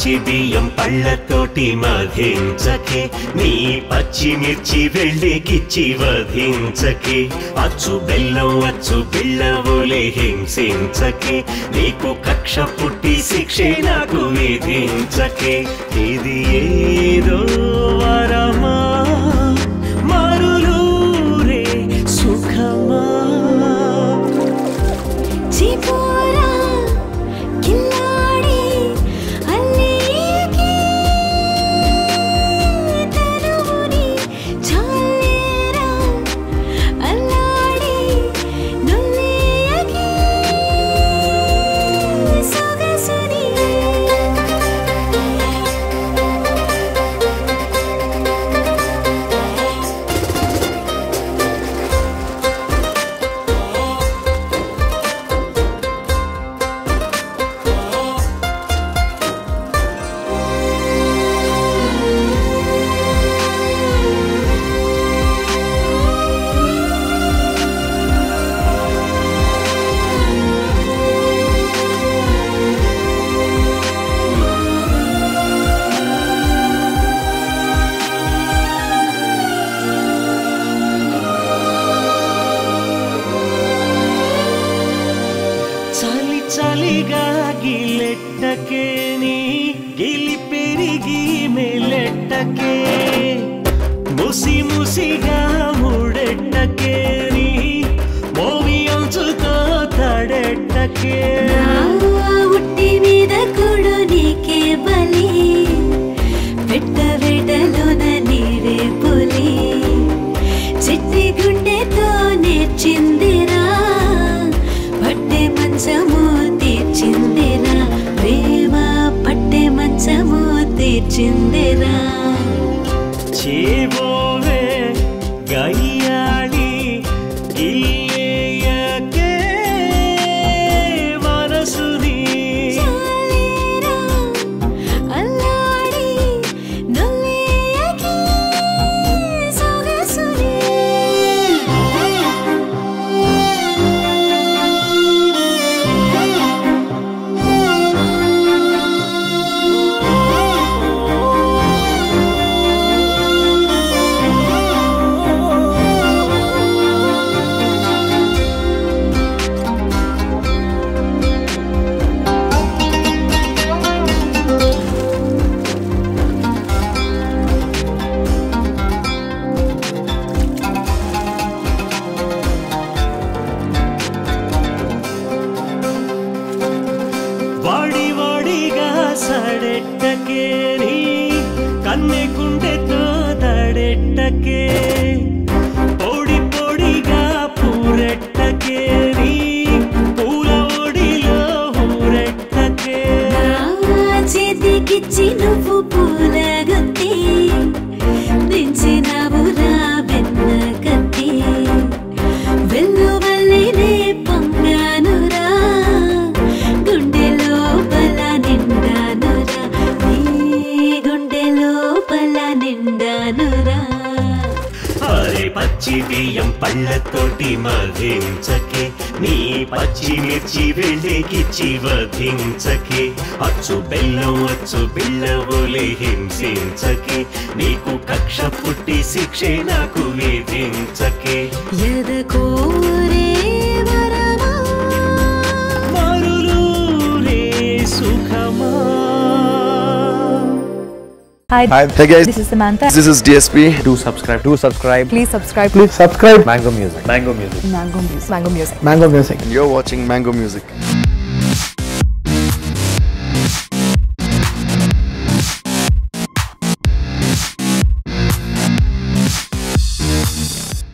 పచ్చి బియ్యం పళ్ళతోటి మధించకే నీ పచ్చిమిర్చి వెళ్ళికిచ్చి వధించకే అచ్చు బెల్లం అచ్చు బిళ్ళవులే హింసించకే నీకు కక్ష పుట్టి శిక్షే నాకు విధించకే ఇది ఏదో వరమా మరులూరే సుఖమా చిపోరా కిల్లాడి అల్లేకి తనువుని చాలేరా అల్లాడి నుల్లేకి సొగసుని చలి చలిగా గిలెట్టకే నీ గిలి పెరిగి మెలెట్టకే ముసి ముసిగా ముడెట్టకే నీ మోవి అంచుతో తడెట్టకే ఉట్టి మీద కూడా నీకే బలి పెట్ట వేటలోన నీవే పులి చిట్టి గుండెతో నేర్చిందిరా పట్టె మంచము తీర్చిందిరా ప్రేమ పట్టె మంచము తీర్చిందిరా చేబోవే గయ్యాళి గిల్లేయకే మనసుని చాలేరా అల్లాడి నొల్లేయకి సొగసుని వాడి వాడిగా సడెట్టకే నీ కన్నె గుండెతో తడెట్టకే పొడి పొడిగా పూరెట్టకే నీ పూల ఒడిలో ఊరెట్టకే నా చేతికిచ్చి నువ్వు పూలగొత్తి దించినావు రా వెన్న కత్తి వెల్లువల్లినే పొంగానురా గుండె లోపల నిండానురా నీ గుండె లోపల నిండానురా అరే పచ్చి బియ్యం పళ్ళతోటి మధించకే నీ పచ్చిమిర్చి వెళ్ళికిచ్చి వధించకే అచ్చు బెల్లం అచ్చు బిళ్ళవులే హింసించకే నీకు కక్ష పుట్టి శిక్షే నాకు విధించకే ఎదకోరే వరమా మరులూరే సుఖమా Hi, Hi, hey guys, this is Samantha. this is DSP. Do subscribe. Do subscribe. Please subscribe Please subscribe. Mango Music. Mango Music. Mango Music. Mango Music. Mango Music. And you're watching Mango Music.